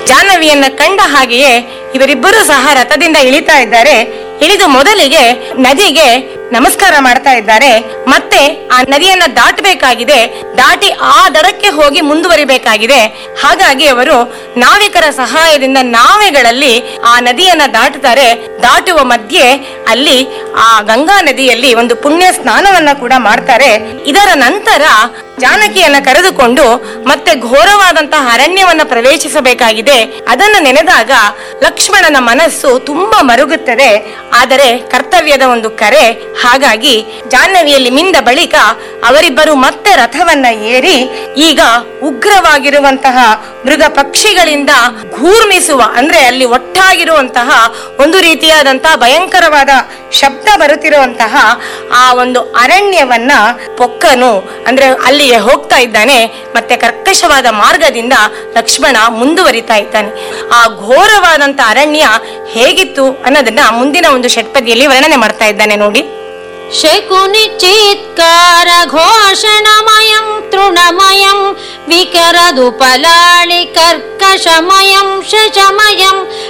ಜಾಹ್ನವಿಯನ್ನ ಕಂಡ ಹಾಗೆಯೇ ಇವರಿಬ್ಬರು ಸಹ ರಥದಿಂದ ಇಳಿತಾ ಇದ್ದಾರೆ ಇಳಿದು ಮೊದಲಿಗೆ ನದಿಗೆ ನಮಸ್ಕಾರ ಮಾಡ್ತಾ ಇದ್ದಾರೆ ಮತ್ತೆ ಆ ನದಿಯನ್ನ ದಾಟಬೇಕಾಗಿದೆ ದಾಟಿ ಆ ದಡಕ್ಕೆ ಹೋಗಿ ಮುಂದುವರಿಬೇಕಾಗಿದೆ ಹಾಗಾಗಿ ಅವರು ನಾವಿಕರ ಸಹಾಯದಿಂದ ನಾವೆಗಳಲ್ಲಿ ಆ ನದಿಯನ್ನ ದಾಟುತ್ತಾರೆ ದಾಟುವ ಮಧ್ಯೆ ಅಲ್ಲಿ ಆ ಗಂಗಾ ನದಿಯಲ್ಲಿ ಒಂದು ಪುಣ್ಯ ಸ್ನಾನವನ್ನ ಕೂಡ ಮಾಡ್ತಾರೆ ಇದರ ನಂತರ ಜಾನಕಿಯನ್ನ ಕರೆದುಕೊಂಡು ಮತ್ತೆ ಘೋರವಾದಂತಹ ಅರಣ್ಯವನ್ನ ಪ್ರವೇಶಿಸಬೇಕಾಗಿದೆ ಅದನ್ನು ನೆನೆದಾಗ ಲಕ್ಷ್ಮಣನ ಮನಸ್ಸು ತುಂಬಾ ಮರುಗುತ್ತದೆ ಆದರೆ ಕರ್ತವ್ಯದ ಒಂದು ಕರೆ ಹಾಗಾಗಿ ಜಾಹ್ನವಿಯಲ್ಲಿ ಮಿಂದ ಬಳಿಕ ಅವರಿಬ್ಬರು ಮತ್ತೆ ರಥವನ್ನ ಏರಿ ಈಗ ಉಗ್ರವಾಗಿರುವಂತಹ ಮೃಗ ಪಕ್ಷಿಗಳಿಂದ ಘೂರ್ಮಿಸುವ ಅಂದ್ರೆ ಅಲ್ಲಿ ಒಟ್ಟಾಗಿರುವಂತಹ ಒಂದು ರೀತಿಯಾದಂತಹ ಭಯಂಕರವಾದ ಶಬ್ದ ಬರುತ್ತಿರುವಂತಹ ಆ ಒಂದು ಅರಣ್ಯವನ್ನ ಪೊಕ್ಕನು ಅಂದ್ರೆ ಅಲ್ಲಿಗೆ ಹೋಗ್ತಾ ಇದ್ದಾನೆ ಮತ್ತೆ ಕರ್ಕಶವಾದ ಮಾರ್ಗದಿಂದ ಲಕ್ಷ್ಮಣ ಮುಂದುವರಿತಾ ಇದ್ದಾನೆ ಆ ಘೋರವಾದಂತ ಅರಣ್ಯ ಹೇಗಿತ್ತು ಅನ್ನೋದನ್ನ ಮುಂದಿನ ಒಂದು ಷಟ್ಪದಿಯಲ್ಲಿ ವರ್ಣನೆ ಮಾಡ್ತಾ ಇದ್ದಾನೆ ನೋಡಿ ಶಕುನಿ ಚೀತ್ಕಾರ ಘೋಷಣಮಯಂ ತೃಣಮಯಂ ವಿಕರದುಪಲಾಳಿ ಕರ್ಕಶಮಯಂ ಶಶಮಯಂ